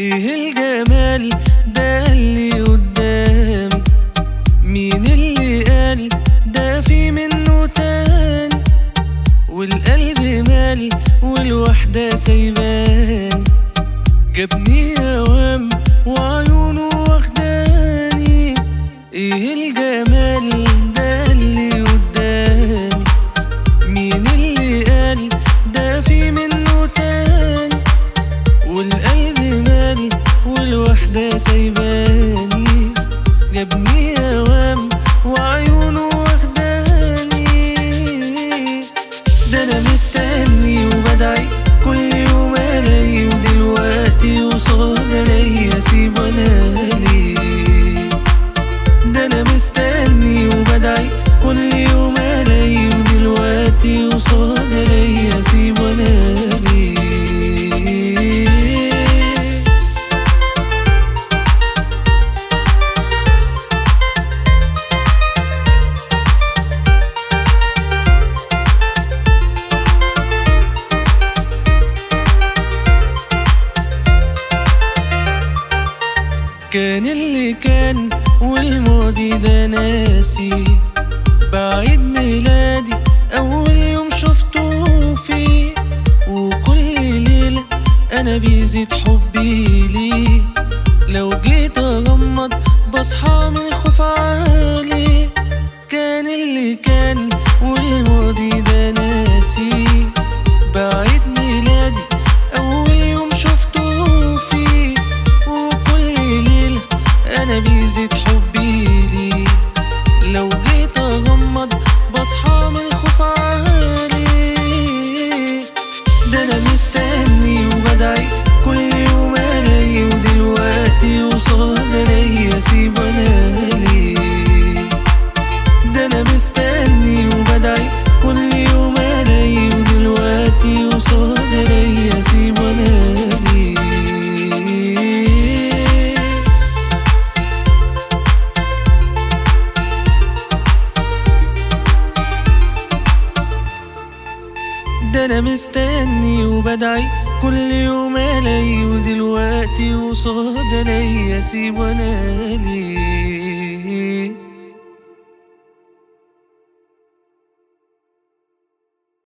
ايه الجمال ده اللي قدامي مين اللي قال ده في منه تاني والقلب مالي والوحدة سايباني جابني اوام وعيونه واخداني ايه الجمال ده اللي قدامي مين اللي قال ده في منه تاني والقلب مالي والوحدة سايباني جابني اوام وعيونه واخداني ده انا مستني وبدعي كل يوم الاقي ودلوقتي وصاد الاقي اسيب وانا ليه ده انا مستني وبدعي كل يوم الاقي ودلوقتي وصاد الاقي اسيب وانا ليه كان اللي كان والماضي ده ناسي بعيد ميلادي أول يوم شفته فيه وكل ليلة أنا بيزيد حبي ليه لو جيت أغمض بصحى من الخوف عالي كان اللي كان والماضي ده ناسي بعيد ميلادي أول يوم شفته فيه وكل ليلة أنا بيزيد حبي ليه لو جيت أغمض بصحى من الخوف عالي ده أنا مستني وبدعي كل يوم ألاقي ودلوقتي وصاد ألاقي أسيب وأنا ليه ده أنا مستني وبدعي كل يوم ألاقي ودلوقتي وصاد ألاقي أسيب وأنا ليه ده انا مستني وبدعي كل يوم الاقي ودلوقتي وصاد الاقي اسيب وانا ليه